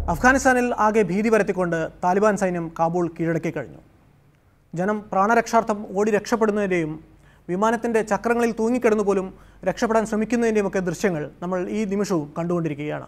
അഫ്ഗാനിസ്ഥാനിൽ ആകെ ഭീതി പരത്തിക്കൊണ്ട് താലിബാൻ സൈന്യം കാബൂൾ കീഴടക്കി കഴിഞ്ഞു ജനം പ്രാണരക്ഷാർത്ഥം ഓടി രക്ഷപ്പെടുന്നതിൻ്റെയും വിമാനത്തിൻ്റെ ചക്രങ്ങളിൽ തൂങ്ങിക്കിടന്നു പോലും രക്ഷപ്പെടാൻ ശ്രമിക്കുന്നതിൻ്റെയും ഒക്കെ ദൃശ്യങ്ങൾ നമ്മൾ ഈ നിമിഷവും കണ്ടുകൊണ്ടിരിക്കുകയാണ്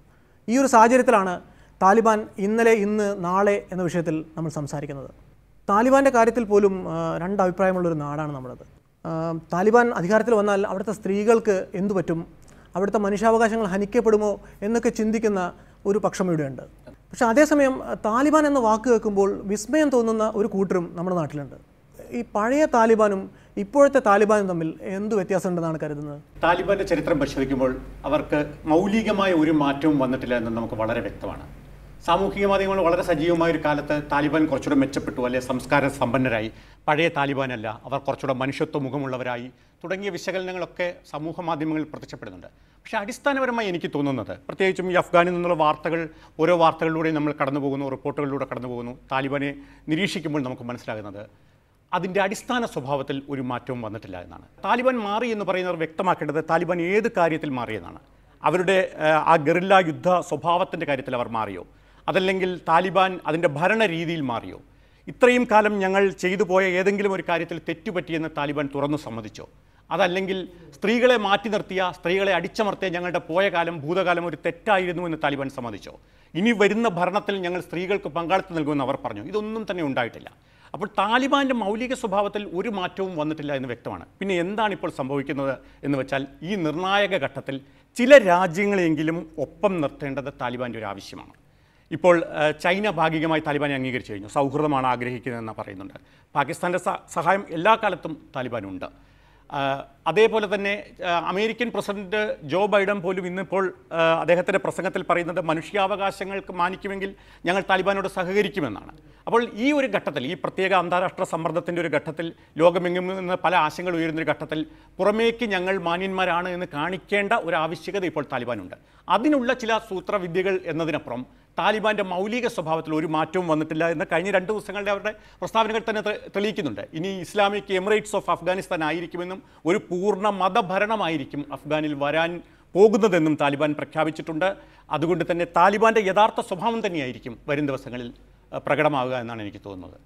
ഈ ഒരു സാഹചര്യത്തിലാണ് താലിബാൻ ഇന്നലെ ഇന്ന് നാളെ എന്ന വിഷയത്തിൽ നമ്മൾ സംസാരിക്കുന്നത് താലിബാൻ്റെ കാര്യത്തിൽ പോലും ആ, രണ്ട് അഭിപ്രായമുള്ളൊരു നാടാണ് നമ്മളത് ആ, താലിബാൻ അധികാരത്തിൽ വന്നാൽ അവിടുത്തെ സ്ത്രീകൾക്ക് എന്തു പറ്റും അവിടുത്തെ മനുഷ്യാവകാശങ്ങൾ ഹനിക്കപ്പെടുമോ എന്നൊക്കെ ചിന്തിക്കുന്ന ഒരു പക്ഷം ഇവിടെയുണ്ട് പക്ഷേ അതേസമയം താലിബാൻ എന്ന വാക്ക് കേൾക്കുമ്പോൾ വിസ്മയം തോന്നുന്ന ഒരു കൂട്ടരും നമ്മുടെ നാട്ടിലുണ്ട് ഈ പഴയ താലിബാനും ഇപ്പോഴത്തെ താലിബാനും തമ്മിൽ എന്ത് വ്യത്യാസമുണ്ടെന്നാണ് കരുതുന്നത് താലിബാന്റെ ചരിത്രം പരിശോധിക്കുമ്പോൾ അവർക്ക് മൗലികമായ ഒരു മാറ്റവും വന്നിട്ടില്ല എന്ന് നമുക്ക് വളരെ വ്യക്തമാണ് സാമൂഹിക മാധ്യമങ്ങൾ വളരെ സജീവമായ ഒരു കാലത്ത് താലിബാൻ കുറച്ചുകൂടെ മെച്ചപ്പെട്ടു അല്ലെ സംസ്കാര സമ്പന്നരായി പഴയ താലിബാനല്ല അവർ കുറച്ചുകൂടെ മനുഷ്യത്വ മുഖമുള്ളവരായി തുടങ്ങിയ വിശകലനങ്ങളൊക്കെ സമൂഹ മാധ്യമങ്ങളിൽ പ്രത്യക്ഷപ്പെടുന്നുണ്ട് പക്ഷേ അടിസ്ഥാനപരമായി എനിക്ക് തോന്നുന്നത് പ്രത്യേകിച്ചും ഈ അഫ്ഗാനിൽ നിന്നുള്ള വാർത്തകൾ ഓരോ വാർത്തകളിലൂടെ നമ്മൾ കടന്നു പോകുന്നു റിപ്പോർട്ടുകളിലൂടെ കടന്നു പോകുന്നു താലിബാനെ നിരീക്ഷിക്കുമ്പോൾ നമുക്ക് മനസ്സിലാകുന്നത് അതിൻ്റെ അടിസ്ഥാന സ്വഭാവത്തിൽ ഒരു മാറ്റവും വന്നിട്ടില്ല എന്നാണ് താലിബാൻ മാറി എന്ന് പറയുന്നവർ വ്യക്തമാക്കേണ്ടത് താലിബാൻ ഏത് കാര്യത്തിൽ മാറിയെന്നാണ് അവരുടെ ആ, ആ ഗറില്ല യുദ്ധ സ്വഭാവത്തിൻ്റെ കാര്യത്തിൽ അവർ മാറിയോ അതല്ലെങ്കിൽ താലിബാൻ അതിൻ്റെ ഭരണ രീതിയിൽ മാറിയോ ഇത്രയും കാലം ഞങ്ങൾ ചെയ്തു പോയ ഏതെങ്കിലും ഒരു കാര്യത്തിൽ തെറ്റുപറ്റിയെന്ന് താലിബാൻ തുറന്നു സമ്മതിച്ചോ അതല്ലെങ്കിൽ സ്ത്രീകളെ മാറ്റി നിർത്തിയ സ്ത്രീകളെ അടിച്ചമർത്തിയ ഞങ്ങളുടെ പോയ കാലം ഭൂതകാലം ഒരു തെറ്റായിരുന്നു എന്ന് താലിബാൻ സമ്മതിച്ചോ ഇനി വരുന്ന ഭരണത്തിൽ ഞങ്ങൾ സ്ത്രീകൾക്ക് പങ്കാളിത്തം നൽകുമെന്ന് അവർ പറഞ്ഞു ഇതൊന്നും തന്നെ ഉണ്ടായിട്ടില്ല അപ്പോൾ താലിബാന്റെ മൗലിക സ്വഭാവത്തിൽ ഒരു മാറ്റവും വന്നിട്ടില്ല എന്ന് വ്യക്തമാണ് പിന്നെ എന്താണ് ഇപ്പോൾ സംഭവിക്കുന്നത് എന്ന് വെച്ചാൽ ഈ നിർണായക ഘട്ടത്തിൽ ചില രാജ്യങ്ങളെങ്കിലും ഒപ്പം നിർത്തേണ്ടത് താലിബാന്റെ ഒരു ആവശ്യമാണ് ഇപ്പോൾ ഏഹ്, ചൈന ഭാഗികമായി താലിബാനെ അംഗീകരിച്ചു കഴിഞ്ഞു സൗഹൃദമാണ് ആഗ്രഹിക്കുന്നതെന്ന് പറയുന്നുണ്ട് പാകിസ്ഥാൻ്റെ സ- സഹായം എല്ലാ കാലത്തും താലിബാനുണ്ട് ആഹ്, അതേപോലെ തന്നെ ആഹ്, അമേരിക്കൻ പ്രസിഡന്റ് ജോ ബൈഡൻ പോലും ഇന്നിപ്പോൾ ആഹ്, അദ്ദേഹത്തിൻ്റെ പ്രസംഗത്തിൽ പറയുന്നത് മനുഷ്യാവകാശങ്ങൾക്ക് മാനിക്കുമെങ്കിൽ ഞങ്ങൾ താലിബാനോട് സഹകരിക്കുമെന്നാണ് അപ്പോൾ ഈ ഒരു ഘട്ടത്തിൽ ഈ പ്രത്യേക അന്താരാഷ്ട്ര സമ്മർദ്ദത്തിൻ്റെ ഒരു ഘട്ടത്തിൽ ലോകമെങ്ങും നിന്ന് പല ആശങ്കകൾ ഉയരുന്നൊരു ഘട്ടത്തിൽ പുറമേക്ക് ഞങ്ങൾ മാന്യന്മാരാണ് എന്ന് കാണിക്കേണ്ട ഒരു ആവശ്യകത ഇപ്പോൾ താലിബാനുണ്ട് അതിനുള്ള ചില സൂത്രവിദ്യകൾ എന്നതിനപ്പുറം താലിബാന്റെ മൗലിക സ്വഭാവത്തിൽ ഒരു മാറ്റവും വന്നിട്ടില്ല എന്ന് കഴിഞ്ഞ രണ്ട് ദിവസങ്ങളുടെ അവരുടെ പ്രസ്താവനകൾ തന്നെ തെ- തെളിയിക്കുന്നുണ്ട് ഇനി ഇസ്ലാമിക് എമിറേറ്റ്സ് ഓഫ് അഫ്ഗാനിസ്ഥാൻ ആയിരിക്കുമെന്നും ഒരു പൂർണ്ണ മതഭരണമായിരിക്കും അഫ്ഗാനിൽ വരാൻ പോകുന്നതെന്നും താലിബാൻ പ്രഖ്യാപിച്ചിട്ടുണ്ട് അതുകൊണ്ട് തന്നെ താലിബാന്റെ യഥാർത്ഥ സ്വഭാവം തന്നെയായിരിക്കും വരും ദിവസങ്ങളിൽ അഹ്, പ്രകടമാവുക എന്നാണ് എനിക്ക് തോന്നുന്നത്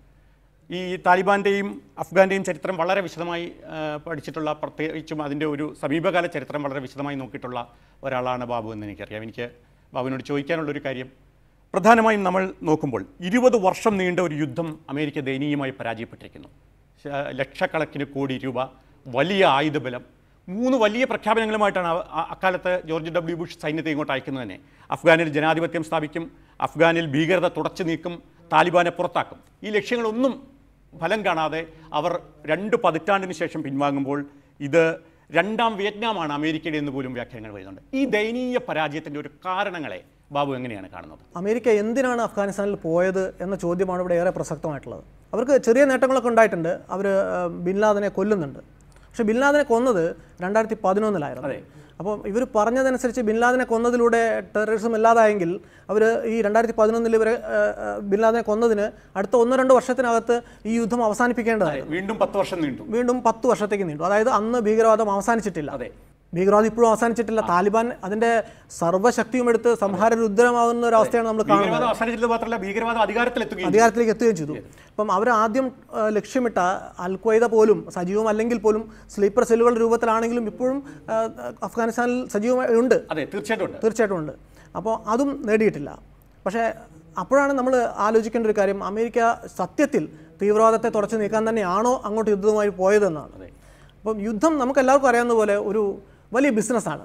ഈ താലിബാൻ്റെയും അഫ്ഗാൻ്റെയും ചരിത്രം വളരെ വിശദമായി ആ, പഠിച്ചിട്ടുള്ള പ്രത്യേകിച്ചും അതിൻ്റെ ഒരു സമീപകാല ചരിത്രം വളരെ വിശദമായി നോക്കിയിട്ടുള്ള ഒരാളാണ് ബാബു എന്ന് എനിക്കറിയാം എനിക്ക് ബാബുവിനോട് ചോദിക്കാനുള്ളൊരു കാര്യം പ്രധാനമായും നമ്മൾ നോക്കുമ്പോൾ ഇരുപത് വർഷം നീണ്ട ഒരു യുദ്ധം അമേരിക്ക ദയനീയമായി പരാജയപ്പെട്ടിരിക്കുന്നു ശ- ലക്ഷക്കണക്കിന് കോടി രൂപ വലിയ ആയുധബലം മൂന്ന് വലിയ പ്രഖ്യാപനങ്ങളുമായിട്ടാണ് അവ- ആ- അക്കാലത്ത് ജോർജ് ഡബ്ല്യു ബുഷ് സൈന്യത്തെ ഇങ്ങോട്ട് അയക്കുന്നത് തന്നെ അഫ്ഗാനിൽ ജനാധിപത്യം സ്ഥാപിക്കും അഫ്ഗാനിൽ ഭീകരത തുടച്ചു നീക്കും താലിബാനെ പുറത്താക്കും ഈ ലക്ഷ്യങ്ങളൊന്നും ഫലം കാണാതെ അവർ രണ്ട് പതിറ്റാണ്ടിന് ശേഷം പിൻവാങ്ങുമ്പോൾ ഇത് രണ്ടാം വിയറ്റ്നാമാണ് അമേരിക്കയുടെ എന്ന് പോലും വ്യാഖ്യാനങ്ങൾ വരുന്നുണ്ട് ഈ ദയനീയ പരാജയത്തിൻ്റെ ഒരു കാരണങ്ങളെ ബാബു എങ്ങനെയാണ് കാണുന്നത് അമേരിക്ക എന്തിനാണ് അഫ്ഗാനിസ്ഥാനിൽ പോയത് എന്ന ചോദ്യമാണ് ഇവിടെ ഏറെ പ്രസക്തമായിട്ടുള്ളത് അവർക്ക് ചെറിയ നേട്ടങ്ങളൊക്കെ ഉണ്ടായിട്ടുണ്ട് അവർ ബിൻ ലാദനെ കൊല്ലുന്നുണ്ട് പക്ഷേ ബിൻ ലാദനെ കൊന്നത് രണ്ടായിരത്തി പതിനൊന്നിലായിരുന്നു അപ്പോൾ ഇവർ പറഞ്ഞതനുസരിച്ച് ബിൻ ലാദനെ കൊന്നതിലൂടെ ടെററിസം ഇല്ലാതായെങ്കിൽ അവർ ഈ രണ്ടായിരത്തി പതിനൊന്നിൽ ഇവരെ ആ, ആ, ബിൻ ലാദനെ കൊന്നതിന് അടുത്ത ഒന്നോ രണ്ടോ വർഷത്തിനകത്ത് ഈ യുദ്ധം അവസാനിപ്പിക്കേണ്ടതായിരുന്നു വീണ്ടും പത്ത് വർഷം നീണ്ടു വീണ്ടും പത്ത് വർഷത്തേക്ക് നീണ്ടു അതായത് അന്ന് ഭീകരവാദം അവസാനിച്ചിട്ടില്ല അതെ. ഭീകരവാദം ഇപ്പോഴും അവസാനിച്ചിട്ടില്ല താലിബാൻ അതിന്റെ സർവ്വശക്തിയും എടുത്ത് സംഹാര രുദ്രമാകുന്ന ഒരു അവസ്ഥയാണ് നമ്മൾ കാണുന്നത് ഭീകരവാദം അവസാനിച്ചത് മാത്രമല്ല ഭീകരവാദം അധികാരത്തിലെത്തുകയും അധികാരത്തിലേക്ക് എത്തുകയും ചെയ്തു അപ്പം അവർ ആദ്യം ആ, ലക്ഷ്യമിട്ട അൽ ഖ്വയ്ദ പോലും സജീവമല്ലെങ്കിൽ പോലും സ്ലീപ്പർ സെല്ലുകളുടെ രൂപത്തിലാണെങ്കിലും ഇപ്പോഴും ആ, അഫ്ഗാനിസ്ഥാനിൽ സജീവമായി ഉണ്ട് അതെ തീർച്ചയായിട്ടും ഉണ്ട് തീർച്ചയായിട്ടും ഉണ്ട് അപ്പോൾ അതും നേടിയിട്ടില്ല പക്ഷേ അപ്പോഴാണ് നമ്മൾ ആലോചിക്കേണ്ട ഒരു കാര്യം അമേരിക്ക സത്യത്തിൽ തീവ്രവാദത്തെ തുടച്ചു നീക്കാൻ തന്നെയാണോ അങ്ങോട്ട് യുദ്ധവുമായി പോയതെന്നാണ് അപ്പം യുദ്ധം നമുക്ക് എല്ലാവർക്കും അറിയാവുന്ന പോലെ ഒരു വലിയ ബിസിനസ്സാണ്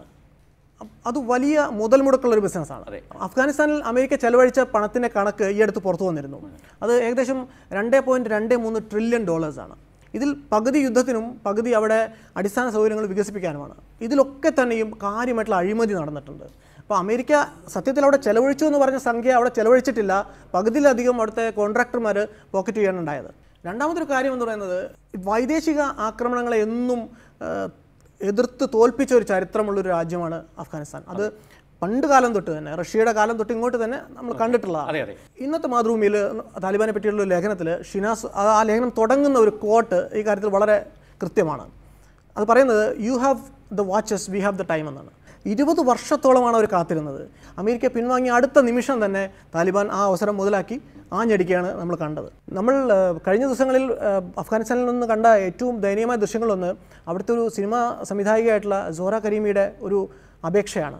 അത് വലിയ മുതൽ മുടക്കുള്ള ഒരു ബിസിനസ്സാണ് അതെ. അഫ്ഗാനിസ്ഥാനിൽ അമേരിക്ക ചെലവഴിച്ച പണത്തിൻ്റെ കണക്ക് ഈ അടുത്ത് പുറത്തു വന്നിരുന്നു അത് ഏകദേശം രണ്ട് പോയിൻറ്റ് രണ്ട് മൂന്ന് ട്രില്യൺ ഡോളേഴ്സാണ് ഇതിൽ പകുതി യുദ്ധത്തിനും പകുതി അവിടെ അടിസ്ഥാന സൗകര്യങ്ങൾ വികസിപ്പിക്കാനുമാണ് ഇതിലൊക്കെ തന്നെയും കാര്യമായിട്ടുള്ള അഴിമതി നടന്നിട്ടുണ്ട് അപ്പോൾ അമേരിക്ക സത്യത്തിൽ അവിടെ ചെലവഴിച്ചു എന്ന് പറഞ്ഞ സംഖ്യ അവിടെ ചെലവഴിച്ചിട്ടില്ല പകുതിയിലധികം അവിടുത്തെ കോൺട്രാക്ടർമാർ പോക്കറ്റ് ചെയ്യാനുണ്ടായത് രണ്ടാമതൊരു കാര്യം എന്ന് പറയുന്നത് വൈദേശിക ആക്രമണങ്ങളെ എന്നും ആ, എതിർത്ത് തോൽപ്പിച്ച ഒരു ചരിത്രമുള്ളൊരു രാജ്യമാണ് അഫ്ഗാനിസ്ഥാൻ അത് പണ്ട് കാലം തൊട്ട് തന്നെ റഷ്യയുടെ കാലം തൊട്ട് ഇങ്ങോട്ട് തന്നെ നമ്മൾ കണ്ടിട്ടുള്ളതാണ് അതെ അതെ ഇന്നത്തെ മാതൃഭൂമിയിൽ താലിബാനെ പറ്റിയുള്ള ഒരു ലേഖനത്തിൽ ഷിനാസ് ആ ആ ലേഖനം തുടങ്ങുന്ന ഒരു കോട്ട് ഈ കാര്യത്തിൽ വളരെ കൃത്യമാണ് അത് പറയുന്നത് you have the watches we have the time എന്നാണ് ഇരുപത് വർഷത്തോളമാണ് അവർ കാത്തിരുന്നത് അമേരിക്ക പിൻവാങ്ങിയ അടുത്ത നിമിഷം തന്നെ താലിബാൻ ആ അവസരം മുതലാക്കി ആഞ്ഞടിക്കുകയാണ് നമ്മൾ കണ്ടത് നമ്മൾ ആ, കഴിഞ്ഞ ദിവസങ്ങളിൽ ആ, അഫ്ഗാനിസ്ഥാനിൽ നിന്ന് കണ്ട ഏറ്റവും ദയനീയമായ ദൃശ്യങ്ങളൊന്ന് അവിടുത്തെ ഒരു സിനിമാ സംവിധായികയായിട്ടുള്ള സോറ കരീമിയുടെ ഒരു അപേക്ഷയാണ്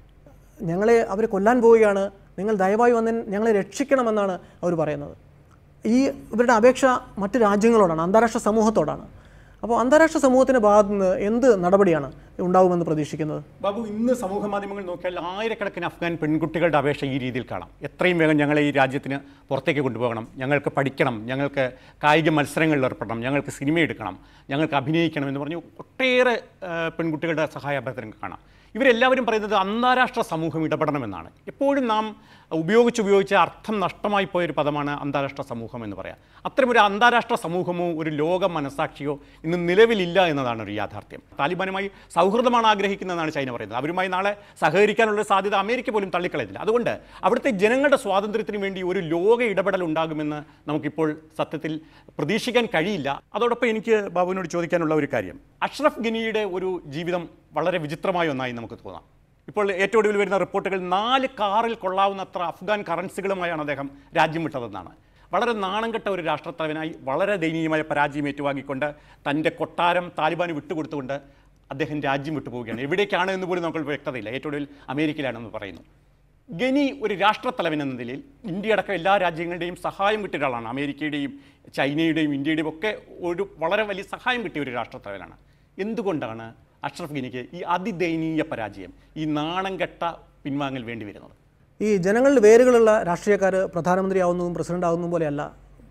ഞങ്ങളെ അവർ കൊല്ലാൻ പോവുകയാണ് നിങ്ങൾ ദയവായി വന്ന് ഞങ്ങളെ രക്ഷിക്കണമെന്നാണ് അവർ പറയുന്നത് ഈ ഇവരുടെ അപേക്ഷ മറ്റ് രാജ്യങ്ങളോടാണ് അന്താരാഷ്ട്ര സമൂഹത്തോടാണ് അപ്പോൾ അന്താരാഷ്ട്ര സമൂഹത്തിൻ്റെ ഭാഗത്തു നിന്ന് എന്ത് നടപടിയാണ് ഉണ്ടാകുമെന്ന് പ്രതീക്ഷിക്കുന്നത് ബാബു ഇന്ന് സമൂഹ മാധ്യമങ്ങൾ നോക്കിയാൽ ആയിരക്കണക്കിന് അഫ്ഗാൻ പെൺകുട്ടികളുടെ അപേക്ഷ ഈ രീതിയിൽ കാണാം എത്രയും വേഗം ഞങ്ങളെ ഈ രാജ്യത്തിന് പുറത്തേക്ക് കൊണ്ടുപോകണം ഞങ്ങൾക്ക് പഠിക്കണം ഞങ്ങൾക്ക് കായിക മത്സരങ്ങളിൽ ഏർപ്പെടണം ഞങ്ങൾക്ക് സിനിമ എടുക്കണം ഞങ്ങൾക്ക് അഭിനയിക്കണം എന്ന് പറഞ്ഞ് ഒട്ടേറെ ആ, പെൺകുട്ടികളുടെ സഹായ അഭ്യർത്ഥന കാണാം ഇവരെല്ലാവരും പറയുന്നത് അന്താരാഷ്ട്ര സമൂഹം ഇടപെടണമെന്നാണ് എപ്പോഴും നാം ഉപയോഗിച്ച് ഉപയോഗിച്ച് അർത്ഥം നഷ്ടമായി പോയൊരു പദമാണ് അന്താരാഷ്ട്ര സമൂഹം എന്ന് പറയാം അത്തരമൊരു അന്താരാഷ്ട്ര സമൂഹമോ ഒരു ലോക മനസാക്ഷിയോ ഇന്ന് നിലവിലില്ല എന്നതാണ് ഒരു യാഥാർത്ഥ്യം താലിബാനുമായി സൗഹൃദമാണ് ആഗ്രഹിക്കുന്നതെന്നാണ് ചൈന പറയുന്നത് അവരുമായി നാളെ സഹകരിക്കാനുള്ള സാധ്യത അമേരിക്ക പോലും തള്ളിക്കളയുന്നില്ല അതുകൊണ്ട് അവിടുത്തെ ജനങ്ങളുടെ സ്വാതന്ത്ര്യത്തിന് വേണ്ടി ഒരു ലോക ഇടപെടൽ ഉണ്ടാകുമെന്ന് നമുക്കിപ്പോൾ സത്യത്തിൽ പ്രതീക്ഷിക്കാൻ കഴിയില്ല അതോടൊപ്പം എനിക്ക് ബാബുവിനോട് ചോദിക്കാനുള്ള ഒരു കാര്യം അഷ്റഫ് ഗനിയുടെ ഒരു ജീവിതം വളരെ വിചിത്രമായ ഒന്നായി നമുക്ക് തോന്നാം ഇപ്പോൾ ഏറ്റവും ഒടുവിൽ വരുന്ന റിപ്പോർട്ടുകൾ നാല് കാറിൽ കൊള്ളാവുന്നത്ര അഫ്ഗാൻ കറൻസികളുമായാണ് അദ്ദേഹം രാജ്യം വിട്ടതെന്നാണ് വളരെ നാണം കെട്ട ഒരു രാഷ്ട്രത്തലവനായി വളരെ ദയനീയമായ പരാജയം ഏറ്റുവാങ്ങിക്കൊണ്ട് തൻ്റെ കൊട്ടാരം താലിബാന് വിട്ടുകൊടുത്തുകൊണ്ട് അദ്ദേഹം രാജ്യം വിട്ടുപോവുകയാണ് എവിടേക്കാണ് എന്ന് പോലും നമുക്ക് വ്യക്തതയില്ല ഏറ്റവും ഒടുവിൽ അമേരിക്കയിലാണെന്ന് പറയുന്നു ഗനി ഒരു രാഷ്ട്രത്തലവൻ എന്ന നിലയിൽ ഇന്ത്യ അടക്കം എല്ലാ രാജ്യങ്ങളുടെയും സഹായം കിട്ടിയ ഒരാളാണ് അമേരിക്കയുടെയും ചൈനയുടെയും ഇന്ത്യയുടെയും ഒക്കെ ഒരു വളരെ വലിയ സഹായം കിട്ടിയ ഒരു രാഷ്ട്രത്തലവനാണ് എന്തുകൊണ്ടാണ് അഷ്റഫ് ഗനിക്ക് ഈ അതിദയനീയ പരാജയം ഈ നാണം കെട്ട പിൻവാങ്ങൽ വേണ്ടി വരുന്നത് ഈ ജനങ്ങളിൽ വേരുകളുള്ള രാഷ്ട്രീയക്കാർ പ്രധാനമന്ത്രി ആവുന്നതും പ്രസിഡന്റ് ആവുന്നതും പോലെയല്ല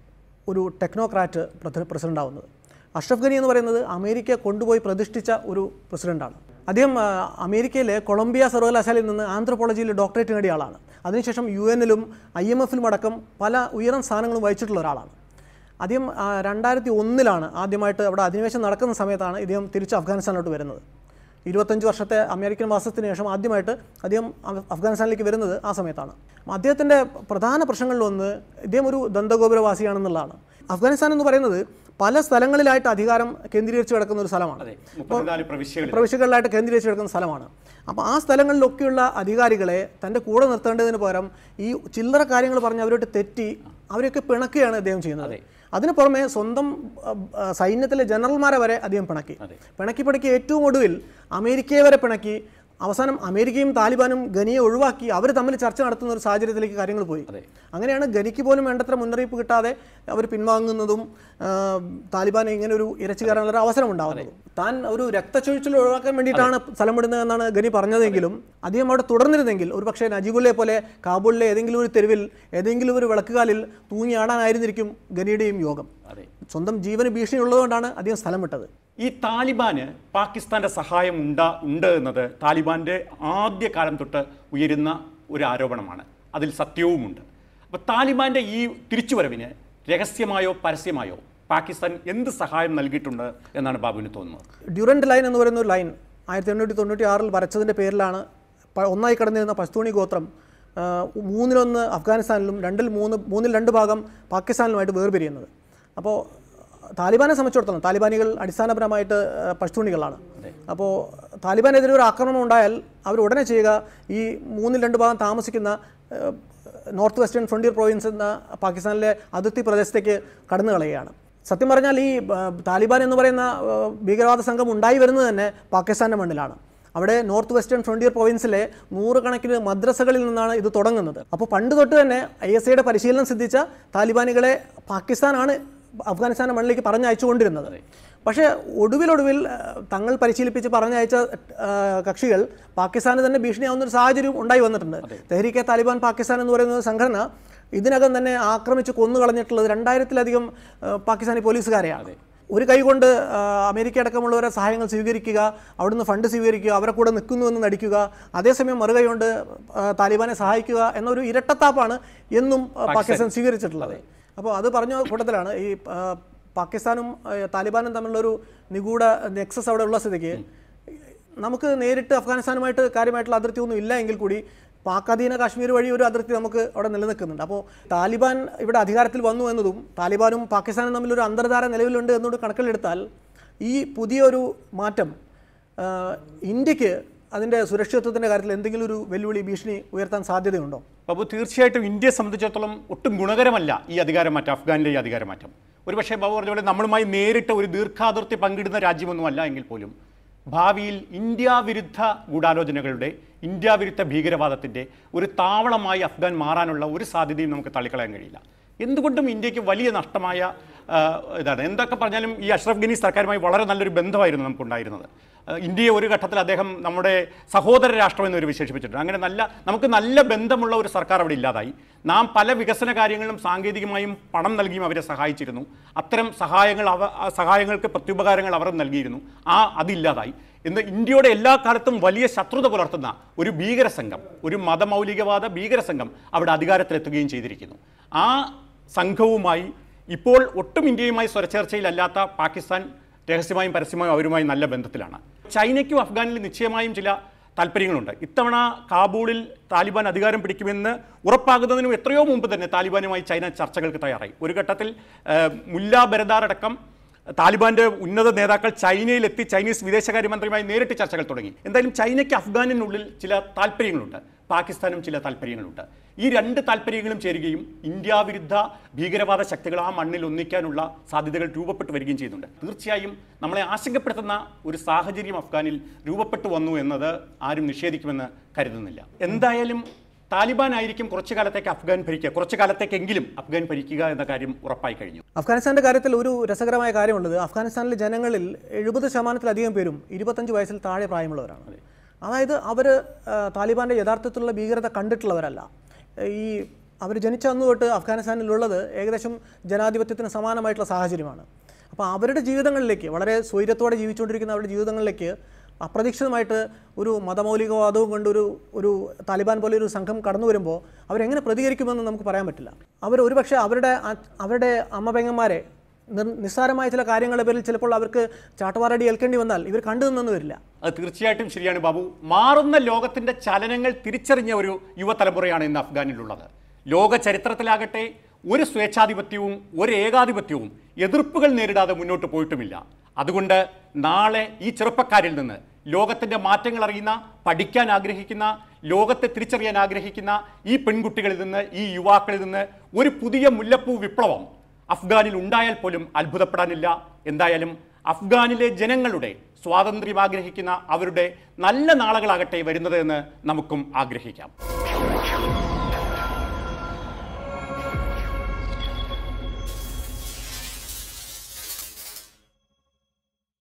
ഒരു ടെക്നോക്രാറ്റ് പ്രധ- പ്രസിഡന്റ് ആവുന്നത് അഷ്റഫ് ഗനി എന്ന് പറയുന്നത് അമേരിക്ക കൊണ്ടുപോയി പ്രതിഷ്ഠിച്ച ഒരു പ്രസിഡന്റാണ് അദ്ദേഹം ആ, അമേരിക്കയിലെ കൊളംബിയ സർവകലാശാലയിൽ നിന്ന് ആന്ത്രോപോളജിയിൽ ഡോക്ടറേറ്റ് നേടിയ ആളാണ് അതിനുശേഷം യു എന്നിലും ഐ എം എഫിലും അടക്കം പല ഉയർന്ന സ്ഥാനങ്ങളും വഹിച്ചിട്ടുള്ള ഒരാളാണ് അദ്ദേഹം ആ, രണ്ടായിരത്തി ഒന്നിലാണ് ആദ്യമായിട്ട് അവിടെ അധിനിവേശം നടക്കുന്ന സമയത്താണ് ഇദ്ദേഹം തിരിച്ച് അഫ്ഗാനിസ്ഥാനിലോട്ട് വരുന്നത് ഇരുപത്തഞ്ച് വർഷത്തെ അമേരിക്കൻ വാസത്തിന് ശേഷം ആദ്യമായിട്ട് അദ്ദേഹം അഫ്- അഫ്ഗാനിസ്ഥാനിലേക്ക് വരുന്നത് ആ സമയത്താണ് അപ്പം അദ്ദേഹത്തിൻ്റെ പ്രധാന പ്രശ്നങ്ങളിലൊന്ന് ഇദ്ദേഹം ഒരു ദന്തഗോപുരവാസിയാണെന്നുള്ളതാണ് അഫ്ഗാനിസ്ഥാൻ എന്ന് പറയുന്നത് പല സ്ഥലങ്ങളിലായിട്ട് അധികാരം കേന്ദ്രീകരിച്ച് കിടക്കുന്ന ഒരു സ്ഥലമാണ് അതെ മുപ്പത്തിനാല് പ്രവിശ്യകളിൽ പ്രവിശ്യകളിലായിട്ട് കേന്ദ്രീകരിച്ച് കിടക്കുന്ന സ്ഥലമാണ് അപ്പോൾ ആ സ്ഥലങ്ങളിലൊക്കെയുള്ള അധികാരികളെ തൻ്റെ കൂടെ നിർത്തേണ്ടതിന് പകരം ഈ ചില്ലറ കാര്യങ്ങൾ പറഞ്ഞ് അവരോട്ട് തെറ്റി അവരെയൊക്കെ പിണക്കുകയാണ് അദ്ദേഹം ചെയ്യുന്നത് അതിന് പുറമെ സ്വന്തം അഹ്, അഹ്, സൈന്യത്തിലെ ജനറൽമാരെ വരെ അദ്ദേഹം പിണക്കി പിണക്കി പിണക്കി ഏറ്റവും ഒടുവിൽ അമേരിക്കയെ വരെ പിണക്കി അവസാനം അമേരിക്കയും താലിബാനും ഗനിയെ ഒഴിവാക്കി അവർ തമ്മിൽ ചർച്ച നടത്തുന്ന ഒരു സാഹചര്യത്തിലേക്ക് കാര്യങ്ങൾ പോയി അങ്ങനെയാണ് ഗനിക്ക് പോലും വേണ്ടത്ര മുന്നറിയിപ്പ് കിട്ടാതെ അവർ പിൻവാങ്ങുന്നതും ആ, താലിബാനെ ഇങ്ങനെ ഒരു ഇരച്ചു കയറാനുള്ള ഒരു അവസരം ഉണ്ടാകുന്നതും താൻ ഒരു രക്തച്ചൊഴിച്ചിൽ ഒഴിവാക്കാൻ വേണ്ടിയിട്ടാണ് സ്ഥലം വിടുന്നതെന്നാണ് ഗനി പറഞ്ഞതെങ്കിലും അദ്ദേഹം അവിടെ തുടർന്നിരുന്നെങ്കിൽ ഒരു പക്ഷേ നജീബുല്ലെ പോലെ കാബൂളിലെ ഏതെങ്കിലും ഒരു തെരുവിൽ ഏതെങ്കിലും ഒരു വിളക്കുകാലിൽ തൂങ്ങിയാടാനായിരുന്നിരിക്കും ഗനിയുടെയും യോഗം അതെ സ്വന്തം ജീവന് ഭീഷണി ഉള്ളതുകൊണ്ടാണ് അദ്ദേഹം സ്ഥലം വിട്ടത് ഈ താലിബാന് പാകിസ്ഥാന്റെ സഹായം ഉണ്ടാ ഉണ്ട് എന്നത് താലിബാന്റെ ആദ്യ കാലം തൊട്ട് ഉയരുന്ന ഒരു ആരോപണമാണ് അതിൽ സത്യവുമുണ്ട് അപ്പോൾ താലിബാന്റെ ഈ തിരിച്ചുവരവിന് രഹസ്യമായോ പരസ്യമായോ പാകിസ്ഥാൻ എന്ത് സഹായം നൽകിയിട്ടുണ്ട് എന്നാണ് ബാബുവിന് തോന്നുന്നത് ഡ്യൂറൻറ്റ് ലൈൻ എന്ന് പറയുന്ന ഒരു ലൈൻ ആയിരത്തി എണ്ണൂറ്റി തൊണ്ണൂറ്റി ആറിൽ വരച്ചതിൻ്റെ പേരിലാണ് പ- ഒന്നായി കടന്നിരുന്ന പശ്തൂണി ഗോത്രം ആ, മൂന്നിലൊന്ന് അഫ്ഗാനിസ്ഥാനിലും രണ്ടിൽ മൂന്ന് മൂന്നിൽ രണ്ട് ഭാഗം പാകിസ്ഥാനിലുമായിട്ട് വേർപിരിയുന്നത് അപ്പോൾ താലിബാനെ സംബന്ധിച്ചിടത്തോളം താലിബാനികൾ അടിസ്ഥാനപരമായിട്ട് ആ, പശ്തൂണികളാണ് അപ്പോൾ താലിബാനെതിരെ ഒരു ആക്രമണം ഉണ്ടായാൽ അവർ ഉടനെ ചെയ്യുക ഈ മൂന്നിൽ രണ്ട് ഭാഗം താമസിക്കുന്ന ആ, നോർത്ത് വെസ്റ്റേൺ ഫ്രണ്ടിയർ പ്രോവിൻസ് എന്ന പാകിസ്ഥാനിലെ അതിർത്തി പ്രദേശത്തേക്ക് കടന്നു കളയുകയാണ് സത്യം പറഞ്ഞാൽ ഈ ആ, താലിബാൻ എന്ന് പറയുന്ന ആ, ഭീകരവാദ സംഘം ഉണ്ടായി വരുന്നത് തന്നെ പാകിസ്ഥാൻ്റെ മണ്ണിലാണ് അവിടെ നോർത്ത് വെസ്റ്റേൺ ഫ്രണ്ടിയർ പ്രോവിൻസിലെ നൂറുകണക്കിന് മദ്രസകളിൽ നിന്നാണ് ഇത് തുടങ്ങുന്നത് അപ്പോൾ പണ്ട് തൊട്ട് തന്നെ ഐ എസ് ഐയുടെ പരിശീലനം സിദ്ധിച്ച താലിബാനികളെ പാകിസ്ഥാനാണ് അഫ്ഗാനിസ്ഥാൻ്റെ മണ്ണിലേക്ക് പറഞ്ഞയച്ചുകൊണ്ടിരുന്നത് പക്ഷേ ഒടുവിലൊടുവിൽ ആ, തങ്ങൾ പരിശീലിപ്പിച്ച് പറഞ്ഞയച്ച ആ, കക്ഷികൾ പാകിസ്ഥാന് തന്നെ ഭീഷണിയാവുന്ന ഒരു സാഹചര്യം ഉണ്ടായി വന്നിട്ടുണ്ട് തെഹ്രീക്കെ താലിബാൻ പാകിസ്ഥാൻ എന്ന് പറയുന്ന ഒരു സംഘടന ഇതിനകം തന്നെ ആക്രമിച്ച് കൊന്നു കളഞ്ഞിട്ടുള്ളത് രണ്ടായിരത്തിലധികം ആ, പാകിസ്ഥാനി പോലീസുകാരെയാണ് ഒരു കൈകൊണ്ട് ആ, അമേരിക്ക അടക്കമുള്ളവരെ സഹായങ്ങൾ സ്വീകരിക്കുക അവിടുന്ന് ഫണ്ട് സ്വീകരിക്കുക അവരെ കൂടെ നിൽക്കുന്നു എന്ന് നടിക്കുക അതേസമയം മറുകൈ കൊണ്ട് ആ, താലിബാനെ സഹായിക്കുക എന്നൊരു ഇരട്ടത്താപ്പാണ് എന്നും ആ, പാകിസ്ഥാൻ സ്വീകരിച്ചിട്ടുള്ളത് അപ്പോൾ അത് പറഞ്ഞ കൂട്ടത്തിലാണ് ഈ ആ, പാകിസ്ഥാനും ആ, താലിബാനും തമ്മിലുള്ളൊരു നിഗൂഢ നെക്സസ് അവിടെ ഉള്ള സ്ഥിതിക്ക് നമുക്ക് നേരിട്ട് അഫ്ഗാനിസ്ഥാനുമായിട്ട് കാര്യമായിട്ടുള്ള അതിർത്തി ഒന്നും ഇല്ല എങ്കിൽ കൂടി പാക് അധീന കാശ്മീർ വഴി ഒരു അതിർത്തി നമുക്ക് അവിടെ നിലനിൽക്കുന്നുണ്ട് അപ്പോൾ താലിബാൻ ഇവിടെ അധികാരത്തിൽ വന്നു എന്നതും താലിബാനും പാകിസ്ഥാനും തമ്മിലൊരു അന്തർധാര നിലവിലുണ്ട് എന്നോട് കണക്കിലെടുത്താൽ ഈ പുതിയൊരു മാറ്റം ആ, ഇന്ത്യക്ക് അതിൻ്റെ സുരക്ഷിതത്വത്തിൻ്റെ കാര്യത്തിൽ എന്തെങ്കിലും ഒരു വെല്ലുവിളി ഭീഷണി ഉയർത്താൻ സാധ്യതയുണ്ടോ ബാബു തീർച്ചയായിട്ടും ഇന്ത്യയെ സംബന്ധിച്ചിടത്തോളം ഒട്ടും ഗുണകരമല്ല ഈ അധികാരമാറ്റം അഫ്ഗാനിലെ ഈ അധികാരമാറ്റം ഒരുപക്ഷെ ബാബു പറഞ്ഞ പോലെ നമ്മളുമായി നേരിട്ട് ഒരു ദീർഘാതിർത്തി പങ്കിടുന്ന രാജ്യമൊന്നുമല്ല എങ്കിൽ പോലും ഭാവിയിൽ ഇന്ത്യ വിരുദ്ധ ഗൂഢാലോചനകളുടെ ഇന്ത്യ വിരുദ്ധ ഭീകരവാദത്തിൻ്റെ ഒരു താവളമായി അഫ്ഗാൻ മാറാനുള്ള ഒരു സാധ്യതയും നമുക്ക് തള്ളിക്കളയാൻ കഴിയില്ല എന്തുകൊണ്ടും ഇന്ത്യക്ക് വലിയ നഷ്ടമായ ആ, ഇതാണ് എന്തൊക്കെ പറഞ്ഞാലും ഈ അഷ്റഫ് ഗനി സർക്കാരുമായി വളരെ നല്ലൊരു ബന്ധമായിരുന്നു നമുക്കുണ്ടായിരുന്നത് ആ, ഇന്ത്യയെ ഒരു ഘട്ടത്തിൽ അദ്ദേഹം നമ്മുടെ സഹോദര രാഷ്ട്രം എന്നൊരു വിശേഷിപ്പിച്ചിട്ടുണ്ട് അങ്ങനെ നല്ല നമുക്ക് നല്ല ബന്ധമുള്ള ഒരു സർക്കാർ അവിടെ ഇല്ലാതായി നാം പല വികസന കാര്യങ്ങളിലും സാങ്കേതികമായും പണം നൽകിയും അവരെ സഹായിച്ചിരുന്നു അത്തരം സഹായങ്ങൾ അവ ആ സഹായങ്ങൾക്ക് പ്രത്യുപകാരങ്ങൾ അവർ നൽകിയിരുന്നു ആ അതില്ലാതായി ഇന്ന് ഇന്ത്യയുടെ എല്ലാ കാലത്തും വലിയ ശത്രുത പുലർത്തുന്ന ഒരു ഭീകര സംഘം ഒരു മതമൗലികവാദ ഭീകര സംഘം അവിടെ അധികാരത്തിലെത്തുകയും ചെയ്തിരിക്കുന്നു ആ സംഘവുമായി ഇപ്പോൾ ഒട്ടും ഇന്ത്യയുമായി സ്വരച്ചേർച്ചയിലല്ലാത്ത പാകിസ്ഥാൻ രഹസ്യമായും പരസ്യമായും അവരുമായി നല്ല ബന്ധത്തിലാണ് ചൈനയ്ക്കും അഫ്ഗാനിൽ നിശ്ചയമായും ചില താല്പര്യങ്ങളുണ്ട് ഇത്തവണ കാബൂളിൽ താലിബാൻ അധികാരം പിടിക്കുമെന്ന് ഉറപ്പാകുന്നതിനും എത്രയോ മുമ്പ് തന്നെ താലിബാനുമായി ചൈന ചർച്ചകൾക്ക് തയ്യാറായി ഒരു ഘട്ടത്തിൽ ഏഹ്, മുല്ല ബരദാർ അടക്കം താലിബാന്റെ ഉന്നത നേതാക്കൾ ചൈനയിലെത്തി ചൈനീസ് വിദേശകാര്യമന്ത്രിയുമായി നേരിട്ട് ചർച്ചകൾ തുടങ്ങി എന്തായാലും ചൈനയ്ക്ക് അഫ്ഗാനിനുള്ളിൽ ചില താല്പര്യങ്ങളുണ്ട് പാകിസ്ഥാനും ചില താല്പര്യങ്ങളുണ്ട് ഈ രണ്ട് താല്പര്യങ്ങളും ചേരുകയും ഇന്ത്യ വിരുദ്ധ ഭീകരവാദ ശക്തികൾ ആ മണ്ണിൽ ഒന്നിക്കാനുള്ള സാധ്യതകൾ രൂപപ്പെട്ടു വരികയും ചെയ്യുന്നുണ്ട് തീർച്ചയായും നമ്മളെ ആശങ്കപ്പെടുത്തുന്ന ഒരു സാഹചര്യം അഫ്ഗാനിൽ രൂപപ്പെട്ടു വന്നു എന്നത് ആരും നിഷേധിക്കുമെന്ന് കരുതുന്നില്ല എന്തായാലും താലിബാൻ ആയിരിക്കും കുറച്ചു കാലത്തേക്ക് അഫ്ഗാൻ ഭരിക്കുക കുറച്ചു കാലത്തേക്കെങ്കിലും അഫ്ഗാൻ ഭരിക്കുക എന്ന കാര്യം ഉറപ്പായി കഴിഞ്ഞു അഫ്ഗാനിസ്ഥാൻ്റെ കാര്യത്തിൽ ഒരു രസകരമായ കാര്യമുള്ളത് അഫ്ഗാനിസ്ഥാനിലെ ജനങ്ങളിൽ എഴുപത് ശതമാനത്തിലധികം പേരും ഇരുപത്തഞ്ച് വയസ്സിൽ താഴെ പ്രായമുള്ളവരാണ് അതായത് അവർ താലിബാൻ്റെ യഥാർത്ഥത്തിലുള്ള ഭീകരത കണ്ടിട്ടുള്ളവരല്ല ഈ അവർ ജനിച്ച അന്ന് തൊട്ട് അഫ്ഗാനിസ്ഥാനിലുള്ളത് ഏകദേശം ജനാധിപത്യത്തിന് സമാനമായിട്ടുള്ള സാഹചര്യമാണ് അപ്പോൾ അവരുടെ ജീവിതങ്ങളിലേക്ക് വളരെ സ്വൈര്യത്തോടെ ജീവിച്ചുകൊണ്ടിരിക്കുന്ന അവരുടെ ജീവിതങ്ങളിലേക്ക് അപ്രതീക്ഷിതമായിട്ട് ഒരു മതമൗലികവാദവും കൊണ്ട് ഒരു ഒരു താലിബാൻ പോലെ ഒരു സംഘം കടന്നു വരുമ്പോൾ അവരെങ്ങനെ പ്രതികരിക്കുമെന്ന് നമുക്ക് പറയാൻ പറ്റില്ല അവർ ഒരുപക്ഷെ അവരുടെ അ- അവരുടെ അമ്മപെങ്ങന്മാരെ നിർ- നിസ്സാരമായ ചില കാര്യങ്ങളുടെ പേരിൽ ചിലപ്പോൾ അവർക്ക് ചാട്ടവാറടി ഏൽക്കേണ്ടി വന്നാൽ ഇവർ കണ്ടു നിന്നെന്ന് വരില്ല അത് തീർച്ചയായിട്ടും ശരിയാണ് ബാബു മാറുന്ന ലോകത്തിന്റെ ചലനങ്ങൾ തിരിച്ചറിഞ്ഞ ഒരു യുവതലമുറയാണ് ഇന്ന് അഫ്ഗാനിലുള്ളത് ലോക ചരിത്രത്തിലാകട്ടെ ഒരു സ്വേച്ഛാധിപത്യവും ഒരു ഏകാധിപത്യവും എതിർപ്പുകൾ നേരിടാതെ മുന്നോട്ട് പോയിട്ടുമില്ല അതുകൊണ്ട് നാളെ ഈ ചെറുപ്പക്കാരിൽ നിന്ന് ലോകത്തിന്റെ മാറ്റങ്ങൾ അറിയുന്ന പഠിക്കാൻ ആഗ്രഹിക്കുന്ന ലോകത്തെ തിരിച്ചറിയാൻ ആഗ്രഹിക്കുന്ന ഈ പെൺകുട്ടികളിൽ നിന്ന് ഈ യുവാക്കളിൽ നിന്ന് ഒരു പുതിയ മുല്ലപ്പൂ വിപ്ലവം അഫ്ഗാനിൽ ഉണ്ടായാൽ പോലും അത്ഭുതപ്പെടാനില്ല എന്തായാലും അഫ്ഗാനിലെ ജനങ്ങളുടെ സ്വാതന്ത്ര്യം ആഗ്രഹിക്കുന്ന അവരുടെ നല്ല നാളുകളാകട്ടെ വരുന്നത് എന്ന് നമുക്കും ആഗ്രഹിക്കാം